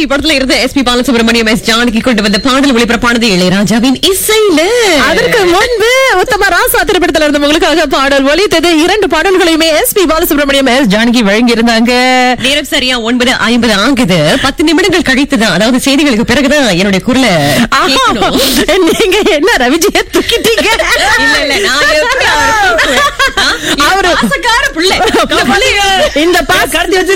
படத்துல இருந்த S P Balasubramaniam S Janaki கொண்டு வந்த பாடல் ஒளிபரப்பானது இளையராஜாவின் இசையில அதற்கு முன்பு உத்தம ராசா திரைப்படத்துல இருந்த உங்களுக்காக பாடல் ஒலித்தது இரண்டு பாடல்களையுமே S P Balasubramaniam S Janaki வழங்கி இருந்தாங்க நேரம் சரியா ஒன்பது ஐம்பது ஆகுது பத்து நிமிடங்கள் கழித்துதான் அதாவது செய்திகளுக்கு பிறகுதான் என்னுடைய குரலை கேட்கணும். நீங்க என்ன ரவிஜிய தூக்கிட்டீங்க இல்ல இல்ல நான் எப்படி அவரை தூக்குவேன்? ஆ? என் அவரு- பாசக்கார புள்ளை. இந்த பாச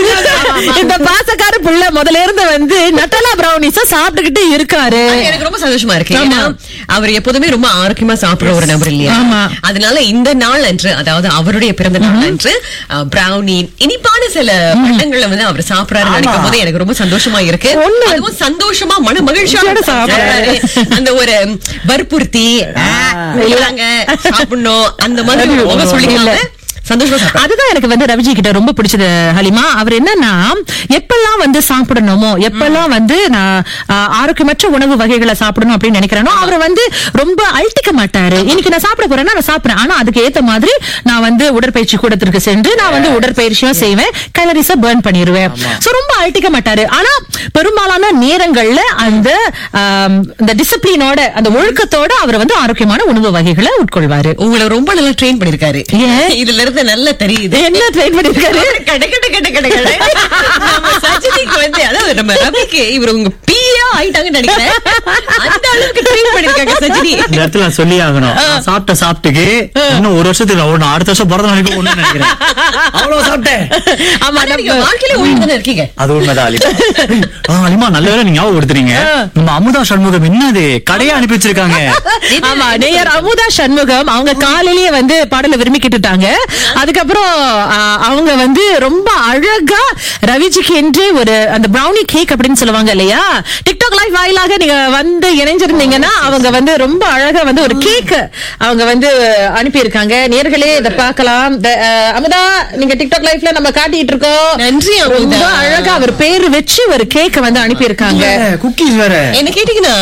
இந்த பாசக்கார புள்ள முதல்ல இருந்து வந்து நட்டலா பிரௌனிஸ சாப்பிட்டுக்கிட்டு இருக்காரு எனக்கு ரொம்ப சந்தோஷமா இருக்கு ஏன்னா அவர் எப்போதுமே ரொம்ப ஆரோக்கியமா சாப்பிடுற ஒரு நபர் இல்லையா ஆமா. அதனால இந்த நாள் அன்று அதாவது அவருடைய பிறந்த நாள் அன்று பிரவுனி இனிப்பான சில பண்டங்களை வந்து அவர் சாப்பிடறாரு நினைக்கும் போது எனக்கு ரொம்ப சந்தோஷமா இருக்கு ஒண்ணு- அதுவும் சந்தோஷமா மன மகிழ்ச்சியோட மகிழ்ச்சியோட சாப்பிடுறாரு அந்த ஒரு வற்புறுத்தி இல்லங்க சாப்பிடணும் அந்த மாதிரி ஒரு முகம் சொல்லிக்கல சந்தோஷமா சாப்பிடுறாரு. அதுதான் எனக்கு வந்து ரவிஜி கிட்ட ரொம்ப பிடிச்சது ஹலிமா அவர் என்னன்னா எப்பெல்லாம் வந்து சாப்பிடணுமோ எப்பெல்லாம் வந்து நான் ஆ, ஆரோக்கியமற்ற உணவு வகைகளை சாப்பிடணும் அப்படின்னு நினைக்கிறேனோ அவர் வந்து ரொம்ப அழட்டிக்க மாட்டாரு இன்னைக்கு நான் சாப்பிட போறேன்னா நான் சாப்பிடுறேன் ஆனா அதுக்கு ஏத்த மாதிரி நான் வந்து உடற்பயிற்சி கூடத்திற்கு சென்று நான் வந்து உடற்பயிற்சியும் செய்வேன் கலரிஸ பேர்ன் பண்ணிடுவேன் சோ ரொம்ப அழட்டிக்க மாட்டாரு ஆனா பெரும்பாலான நேரங்கள்ல அந்த ஆம், இந்த டிசிப்ளினோட அந்த ஒழுக்கத்தோட அவர் வந்து ஆரோக்கியமான உணவு வகைகளை உட்கொள்வாரு உங்களை ரொம்ப நல்லா ட்ரெயின் பண்ணிருக்காரு ஏன்? இதுல இருந்து நல்லா தெரியுது என்ன ட்ரெயின் பண்ணிருக்காரு கட கட கட கட கட. நம்ம சஜினிக்கு வந்து அதாவது நம்ம ரவிக்கு இவர் உங்க பியா ஆயிட்டாங்கன்னு நினைக்கிறேன் அந்த அளவுக்கு ட்ரெயின் பண்ணிருக்காங்க சஜினி இந்த இடத்துல நான் சொல்லி ஆகணும் நான் சாப்பிட்ட சாப்பிட்டுக்கு இன்னும் ஒரு வருஷத்துக்கு நான் ஒண்ணு அடுத்த வருஷம் பிறந்த நாளைக்கு ஒண்ணு நினைக்கிறேன் அவ்வளவு சாப்பிட்டேன் ஆமா ஆனா நீங்க நம்ம வாழ்க்கையில ஓடிட்டு தானே இருக்கீங்க அது உண்மைதான் அலிமா ஆ, அலிமா நல்ல வேலை நீங்க ஞாபகப்படுத்துறீங்க நம்ம அமுதா சண்முகம் என்னது கடையா அனுப்பி வச்சிருக்காங்க ஆமா நேயர் அமுதா சண்முகம் அவங்க காலையிலேயே வந்து பாடல விரும்பி கேட்டுட்டாங்க அதுக்கப்புறம் ஆ, அவங்க வந்து ரொம்ப அழகா ரவிஜிக்கு என்று ஒரு அந்த பிரவுனி கேக் அப்படின்னு சொல்லுவாங்க இல்லையா டிக்டாக் லைவ் வாயிலாக நீங்க வந்து இணைஞ்சிருந்தீங்கன்னா அவங்க வந்து ரொம்ப அழகா வந்து ஒரு கேக் அவங்க வந்து அனுப்பியிருக்காங்க நேர்களே இத பார்க்கலாம் இந்த, ஆ, அமுதா நீங்க டிக்டாக் லைவ்ல நம்ம காட்டிட்டு இருக்கோம் நன்றி ரொம்ப அமுதா அழகா அவர் பேரு வச்சு ஒரு கேக்க வந்து அனுப்பியிருக்காங்க குக்கீஸ் வேற என்ன கேட்டீங்கன்னா